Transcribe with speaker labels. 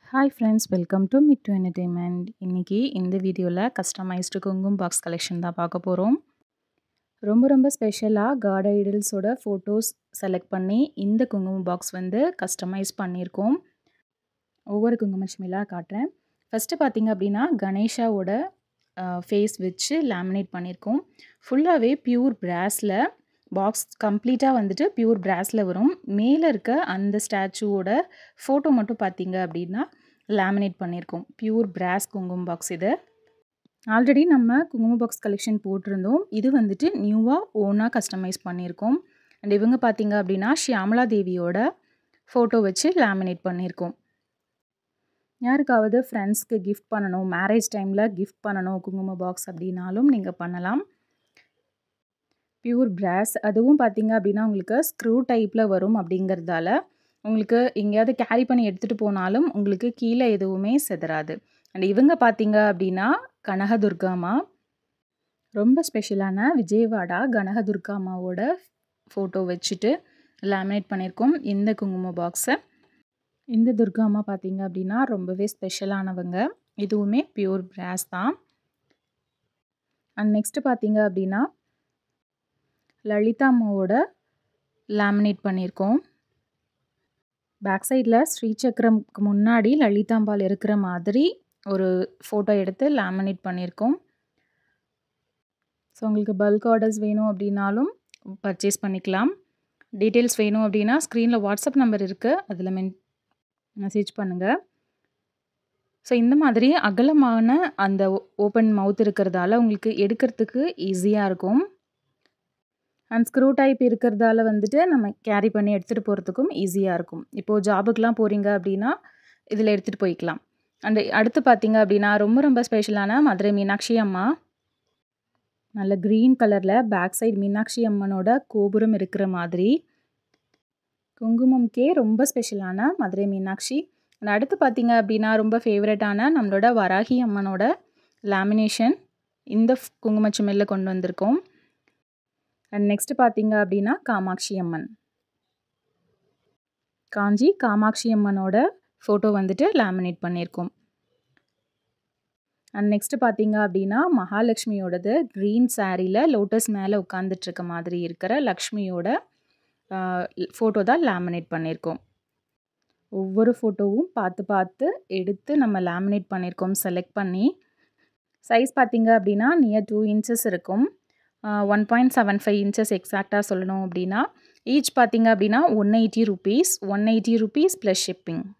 Speaker 1: hi friends welcome to mid to entertainment இன்றைக்கி இந்த வீடியோவில் கஸ்டமைஸ்டு குங்குமம் பாக்ஸ் கலெக்ஷன் தான் பார்க்க போகிறோம் ரொம்ப ரொம்ப ஸ்பெஷலாக காட் ஐடல்ஸோட ஃபோட்டோஸ் செலக்ட் பண்ணி இந்த குங்குமம் பாக்ஸ் வந்து கஸ்டமைஸ் பண்ணியிருக்கோம் ஒவ்வொரு குங்குமச்சிமிலாக காட்டுறேன் ஃபஸ்ட்டு பார்த்திங்க அப்படின்னா கணேஷாவோட ஃபேஸ் வச்சு லேமினேட் பண்ணியிருக்கோம் ஃபுல்லாகவே பியூர் பிராஸில் பாக்ஸ் கம்ப்ளீட்டாக வந்துட்டு பியூர் பிராஸில் வரும் மேலே இருக்க அந்த ஸ்டாச்சுவோட ஃபோட்டோ மட்டும் பார்த்தீங்க அப்படின்னா லேமினேட் பண்ணியிருக்கோம் பியூர் பிராஸ் குங்குமம் பாக்ஸ் இது ஆல்ரெடி நம்ம குங்குமம் பாக்ஸ் கலெக்ஷன் போட்டிருந்தோம் இது வந்துட்டு நியூவாக ஓனாக கஸ்டமைஸ் பண்ணியிருக்கோம் அண்ட் இவங்க பார்த்தீங்க அப்படின்னா ஷியாமலா தேவியோட ஃபோட்டோ வச்சு லேமினேட் பண்ணியிருக்கோம் யாருக்காவது ஃப்ரெண்ட்ஸ்க்கு கிஃப்ட் பண்ணணும் மேரேஜ் டைமில் கிஃப்ட் பண்ணணும் குங்குமம் பாக்ஸ் அப்படின்னாலும் நீங்கள் பண்ணலாம் பியூர் பிராஸ் அதுவும் பார்த்தீங்க அப்படின்னா உங்களுக்கு ஸ்க்ரூ டைப்பில் வரும் அப்படிங்கிறதால உங்களுக்கு எங்கேயாவது கேரி பண்ணி எடுத்துகிட்டு போனாலும் உங்களுக்கு கீழே எதுவுமே செதறாது அண்ட் இவங்க பார்த்தீங்க அப்படின்னா கனகதுர்காமா ரொம்ப ஸ்பெஷலான விஜயவாடா கனகதுர்காமாவோட ஃபோட்டோ வச்சுட்டு லேமினேட் பண்ணியிருக்கோம் இந்த குங்கும பாக்ஸை இந்த துர்காமா பார்த்தீங்க அப்படின்னா ரொம்பவே ஸ்பெஷலானவங்க இதுவுமே பியூர் பிராஸ் தான் அண்ட் நெக்ஸ்ட்டு பார்த்தீங்க அப்படின்னா லலிதா அம்மாவோட லேமினேட் பண்ணியிருக்கோம் பேக் சைடில் ஸ்ரீசக்கரம்க்கு முன்னாடி லலிதாம்பால் இருக்கிற மாதிரி ஒரு ஃபோட்டோ எடுத்து லேமினேட் பண்ணியிருக்கோம் ஸோ உங்களுக்கு பல்க் ஆர்டர்ஸ் வேணும் அப்படின்னாலும் பர்ச்சேஸ் பண்ணிக்கலாம் டீட்டெயில்ஸ் வேணும் அப்படின்னா ஸ்க்ரீனில் வாட்ஸ்அப் நம்பர் இருக்குது அதில் மென் மெசேஜ் பண்ணுங்கள் ஸோ இந்த மாதிரி அகலமான அந்த ஓப்பன் மவுத் இருக்கிறதால உங்களுக்கு எடுக்கிறதுக்கு ஈஸியாக இருக்கும் அண்ட் ஸ்க்ரூ டைப் இருக்கிறதால வந்துட்டு நம்ம கேரி பண்ணி எடுத்துகிட்டு போகிறதுக்கும் ஈஸியாக இருக்கும் இப்போது ஜாபுக்கெலாம் போகிறீங்க அப்படின்னா இதில் எடுத்துகிட்டு போய்க்கலாம் அண்ட் அடுத்து பார்த்தீங்க அப்படின்னா ரொம்ப ரொம்ப ஸ்பெஷலான மதுரை மீனாட்சி அம்மா நல்ல க்ரீன் கலரில் பேக் சைடு மீனாட்சி அம்மனோட கோபுரம் இருக்கிற மாதிரி குங்குமம்கே ரொம்ப ஸ்பெஷலான மதுரை மீனாட்சி அண்ட் அடுத்து பார்த்தீங்க அப்படின்னா ரொம்ப ஃபேவரட்டான நம்மளோட வராகி அம்மனோட லேமினேஷன் இந்த குங்குமச்சுமெல்ல கொண்டு வந்திருக்கோம் அண்ட் நெக்ஸ்ட் பார்த்தீங்க அப்படின்னா காமாட்சி அம்மன் காஞ்சி காமாட்சி அம்மனோட ஃபோட்டோ வந்துட்டு லேமினேட் பண்ணியிருக்கோம் அண்ட் நெக்ஸ்ட் பார்த்தீங்க அப்படின்னா மகாலட்சுமியோடது க்ரீன் சாரியில் லோட்டஸ் மேலே உட்காந்துட்ருக்க மாதிரி இருக்கிற லக்ஷ்மியோட ஃபோட்டோ தான் லேமினேட் பண்ணியிருக்கோம் ஒவ்வொரு ஃபோட்டோவும் பார்த்து பார்த்து எடுத்து நம்ம லேமினேட் பண்ணியிருக்கோம் செலக்ட் பண்ணி சைஸ் பார்த்தீங்க அப்படின்னா நியர் டூ இன்ச்சஸ் இருக்கும் one point seven five inches எக்ஸாக்டாக சொல்லணும் அப்படின்னா ஈச் பார்த்தீங்க அப்படின்னா one eighty rupees one eighty rupees plus shipping